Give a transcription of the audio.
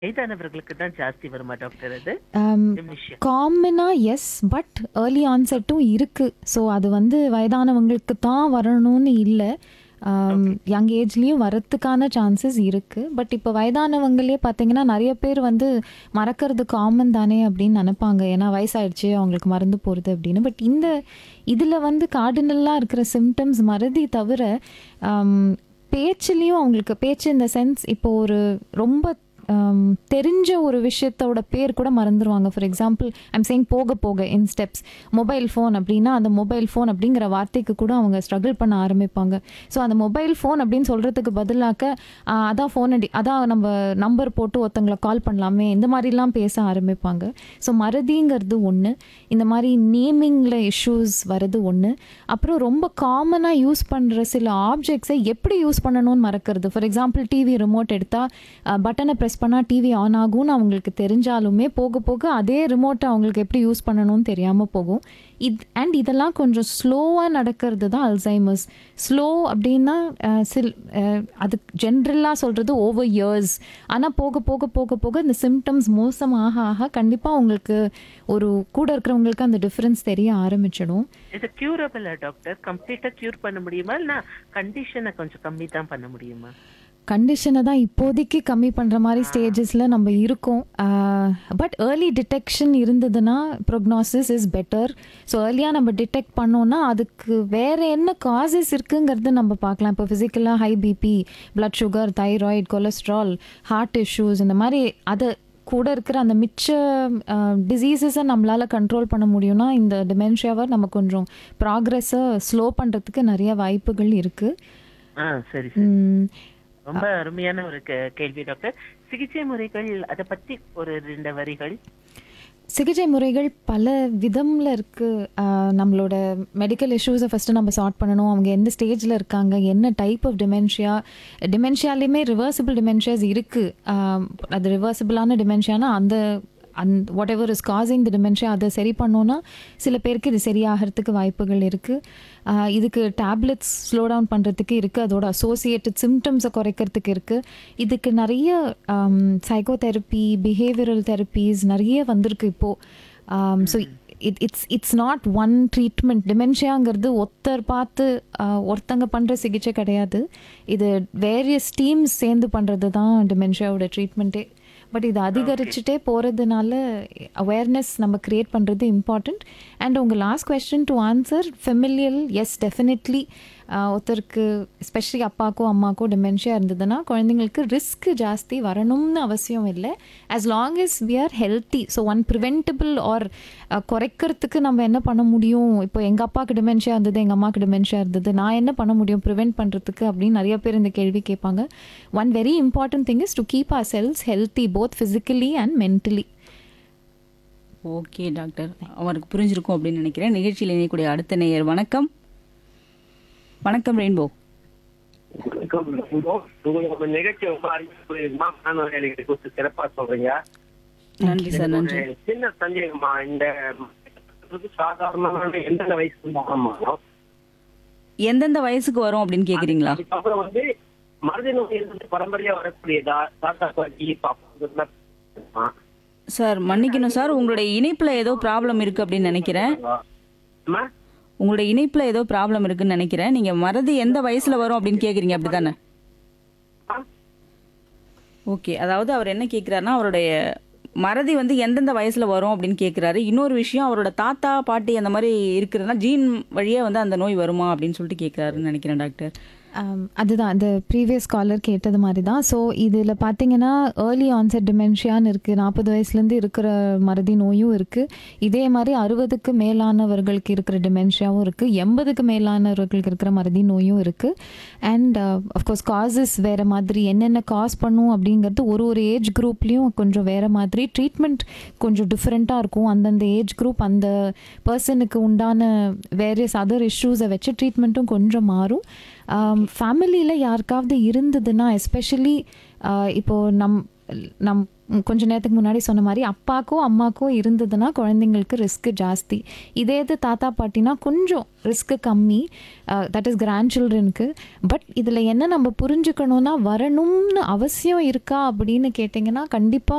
வயதானவர்களுக்கு தான் ஜாஸ்தி வருமா டாக்டர் அது ஆம், டிமென்ஷியா காமனாக எஸ் பட் ஏர்லி ஆன்செட்டும் இருக்குது ஸோ அது வந்து வயதானவங்களுக்கு தான் வரணும்னு இல்லை யங் ஏஜ்லேயும் வரத்துக்கான சான்சஸ் இருக்குது பட் இப்போ வயதானவங்களே பார்த்தீங்கன்னா நிறைய பேர் வந்து மறக்கிறது காமன் தானே அப்படின்னு நினைப்பாங்க ஏன்னா வயசாயிடுச்சு அவங்களுக்கு மறந்து போகிறது அப்படின்னு பட் இந்த இதில் வந்து கார்டினலாக இருக்கிற சிம்டம்ஸ் மறதி தவிர ஆம், பேச்சுலேயும் அவங்களுக்கு பேச்சு இந்த சென்ஸ் இப்போ ஒரு ரொம்ப ஆம், தெரிஞ்ச ஒரு விஷயத்தோட பேர் கூட மறந்துடுவாங்க ஃபார் எக்ஸாம்பிள் ஐம் சேயிங் போக போக இன் ஸ்டெப்ஸ் மொபைல் ஃபோன் அப்படின்னா அந்த மொபைல் ஃபோன் அப்படிங்கிற வார்த்தைக்கு கூட அவங்க ஸ்ட்ரகிள் பண்ண ஆரம்பிப்பாங்க ஸோ அந்த மொபைல் ஃபோன் அப்படின்னு சொல்கிறதுக்கு பதிலாக்க ஆ, அதான் ஃபோன் அடி அதான் நம்ம நம்பர் போட்டு ஒருத்தங்களை கால் பண்ணலாமே இந்த மாதிரிலாம் பேச ஆரம்பிப்பாங்க ஸோ மறதிங்கிறது ஒன்று இந்த மாதிரி நேமிங்கில் இஷ்யூஸ் வர்றது ஒன்று அப்புறம் ரொம்ப காமனாக யூஸ் பண்ணுற சில ஆப்ஜெக்ட்ஸை எப்படி யூஸ் பண்ணணும்னு மறக்கிறது ஃபார் எக்ஸாம்பிள் டிவி ரிமோட் எடுத்தால் பட்டனை ப்ரெஸ் பண்ணால் டிவி ஆன் ஆகும்னு அவங்களுக்கு தெரிஞ்சாலுமே போக போக அதே ரிமோட்டை அவங்களுக்கு எப்படி யூஸ் பண்ணணும்னு தெரியாமல் போகும் இது அண்ட் இதெல்லாம் கொஞ்சம் ஸ்லோவாக நடக்கிறது தான் அல்சைமர்ஸ் ஸ்லோ அப்படின்னா அஹ், சில் அஹ், அது ஜென்ரலாக சொல்கிறது ஓவர் இயர்ஸ் ஆனால் போக போக போக போக இந்த சிம்டம்ஸ் மோசமாக ஆக கண்டிப்பாக உங்களுக்கு ஒரு கூட இருக்கிறவங்களுக்கு அந்த டிஃப்ரென்ஸ் தெரிய ஆரம்பிச்சிடும் இது கியூரபிளா டாக்டர் கம்ப்ளீட்டா கியூர் பண்ண முடியுமா இல்ல கண்டிஷனை கொஞ்சம் கம்மி தான் பண்ண முடியுமா கண்டிஷனை தான் இப்போதைக்கு கம்மி பண்ணுற மாதிரி ஸ்டேஜஸில் நம்ம இருக்கோம் பட் ஏர்லி டிடெக்ஷன் இருந்ததுன்னா ப்ரொக்னாசிஸ் இஸ் பெட்டர் ஸோ ஏர்லியாக நம்ம டிடெக்ட் பண்ணோன்னா அதுக்கு வேறு என்ன காசஸ் இருக்குங்கிறது நம்ம பார்க்கலாம் இப்போ ஃபிசிக்கலாக high BP blood sugar thyroid cholesterol heart issues இந்த மாதிரி அதை கூட இருக்கிற அந்த மிச்ச டிசீசஸை நம்மளால் கண்ட்ரோல் பண்ண முடியும்னா இந்த டிமென்ஷியாவை நம்ம கொஞ்சம் ப்ராக்ரெஸ்ஸை ஸ்லோ பண்ணுறதுக்கு நிறைய வாய்ப்புகள் இருக்குது ஆ சரி சரி ரொம்ப அருமையான ஒரு கே- கேள்வி டாக்டர் சிகிச்சை முறைகள் அத பத்தி ஒரு ரெண்டு வரிகள் சிகிச்சை முறைகள் பல விதம்ல இருக்கு ஆஹ் நம்மளோட மெடிக்கல் இஷ்யூஸை ஃபஸ்ட்டு நம்ம சார்ட் பண்ணணும் அவங்க எந்த ஸ்டேஜில் இருக்காங்க என்ன டைப் ஆஃப் டிமென்ஷியா டிமென்ஷியாலேயுமே ரிவர்சிபிள் டிமென்ஷியாஸ் இருக்குது அது ரிவர்சிபிளான டிமென்ஷியானா அந்த அந் whatever is causing the dementia அதை சரி பண்ணோன்னா சில பேருக்கு இது சரியாகிறதுக்கு வாய்ப்புகள் இருக்குது இதுக்கு டேப்லெட்ஸ் ஸ்லோ டவுன் பண்ணுறதுக்கு இருக்குது அதோட அசோசியேட்டட் சிம்டம்ஸை குறைக்கிறதுக்கு இருக்குது இதுக்கு நிறைய சைக்கோதெரப்பி பிஹேவியரல் தெரப்பீஸ் நிறைய வந்திருக்கு இப்போது so it it's it's not one treatment டிமென்ஷியாங்கிறது ஒருத்தர் பார்த்து ஆஹ், ஒருத்தங்க பண்ணுற சிகிச்சை கிடையாது இது வேரியஸ் டீம்ஸ் சேர்ந்து பண்ணுறது தான் டிமென்ஷியாவோட ட்ரீட்மெண்ட்டே பட் இது அதிகரிச்சுட்டே போகிறதுனால அவேர்னஸ் நம்ம க்ரியேட் பண்ணுறது இம்பார்ட்டண்ட் அண்ட் உங்கள் last question to answer familial yes definitely ஒருத்தருக்கு எஸ்பெஷலி அப்பாக்கோ அம்மாக்கோ டிமென்ஷியா இருந்ததுன்னா குழந்தைங்களுக்கு ரிஸ்க் ஜாஸ்தி வரணும்னு அவசியம் இல்லை as long as we are healthy so one preventable or குறைக்கிறதுக்கு நம்ம என்ன பண்ண முடியும் இப்போ எங்கள் அப்பாவுக்கு டிமென்ஷியா இருந்தது எங்கள் அம்மாவுக்கு டிமென்ஷியா இருந்தது நான் என்ன பண்ண முடியும் ப்ரிவென்ட் பண்ணுறதுக்கு அப்படின்னு நிறைய பேர் இந்த கேள்வி கேட்பாங்க one very important thing is to keep ourselves healthy both physically and mentally okay doctor அவருக்கு புரிஞ்சிருக்கும் அப்படின்னு நினைக்கிறேன் நிகழ்ச்சியில் இணையக்கூடிய அடுத்த நேயர் வணக்கம் வணக்கம் ரெயின்போ உங்களோட நிகழ்ச்சி ரொம்ப அறிமுகமா நான் எனக்கு குறித்து சிறப்பா சொல்றீங்க நன்றி சார் நன்றி ஒரு சின்ன சந்தேகமா இந்த சாதாரணமான எந்தெந்த வயசுக்கு ஆரம்பம் எந்தெந்த வயசுக்கு வரும் அப்படின்னு கேக்குறீங்களா அதுக்கப்புறம் வந்து மருத நோய் இருந்து பரம்பரையா வரக்கூடியதா தாத்தா பாட்டி பாப்பா சார் மன்னிக்கணும் சார் உங்களுடைய இணைப்புல ஏதோ ப்ராப்ளம் இருக்கு அப்படின்னு நினைக்கிறேன் அம்மா உங்களுடைய இணைப்புல ஏதோ ப்ராப்ளம் இருக்குன்னு நினைக்கிறேன் நீங்க மறதி எந்த வயசுல வரும் அப்படின்னு கேக்குறீங்க அப்படிதானே ஓகே அதாவது அவர் என்ன கேக்குறாருன்னா அவருடைய மறதி வந்து எந்தெந்த வயசுல வரும் அப்படின்னு கேக்குறாரு இன்னொரு விஷயம் அவரோட தாத்தா பாட்டி அந்த மாதிரி இருக்கிறதுனா ஜீன் வழியா வந்து அந்த நோய் வருமா அப்படின்னு சொல்லிட்டு கேக்குறாருன்னு நினைக்கிறேன் டாக்டர் Um, அதுதான் அந்த ப்ரீவியஸ் காலர் கேட்டது மாதிரி தான் ஸோ இதில் பார்த்தீங்கன்னா ஏர்லி ஆன்செட் டிமென்ஷியான்னு இருக்குது நாற்பது வயசுலேருந்து இருக்கிற மறதி நோயும் இருக்குது இதே மாதிரி அறுபதுக்கு மேலானவர்களுக்கு இருக்கிற டிமென்ஷியாவும் இருக்குது எண்பதுக்கு மேலானவர்களுக்கு இருக்கிற மறதி நோயும் இருக்குது அண்ட் அஃப்கோர்ஸ் காசஸ் வேறு மாதிரி என்னென்ன காஸ் பண்ணும் அப்படிங்கிறது ஒரு ஒரு ஏஜ் குரூப்லேயும் கொஞ்சம் வேறு மாதிரி ட்ரீட்மெண்ட் கொஞ்சம் டிஃப்ரெண்ட்டாக இருக்கும் அந்தந்த ஏஜ் குரூப் அந்த பர்சனுக்கு உண்டான வேரியஸ் அதர் இஷ்யூஸை வச்சு ட்ரீட்மெண்ட்டும் கொஞ்சம் மாறும் ஃபேமிலியில் யாருக்காவது இருந்ததுன்னா எஸ்பெஷலி இப்போது நம் நம் கொஞ்ச நேரத்துக்கு முன்னாடி சொன்ன மாதிரி அப்பாக்கோ அம்மாக்கோ இருந்ததுன்னா குழந்தைங்களுக்கு ரிஸ்க் ஜாஸ்தி இதே இது தாத்தா பாட்டினா கொஞ்சம் ரிஸ்க் கம்மி தட் இஸ் கிராண்ட் சில்ட்ரனுக்கு பட் இதில் என்ன நம்ம புரிஞ்சுக்கணும்னா வரணும்னு அவசியம் இருக்கா அப்படின்னு கேட்டிங்கன்னா கண்டிப்பாக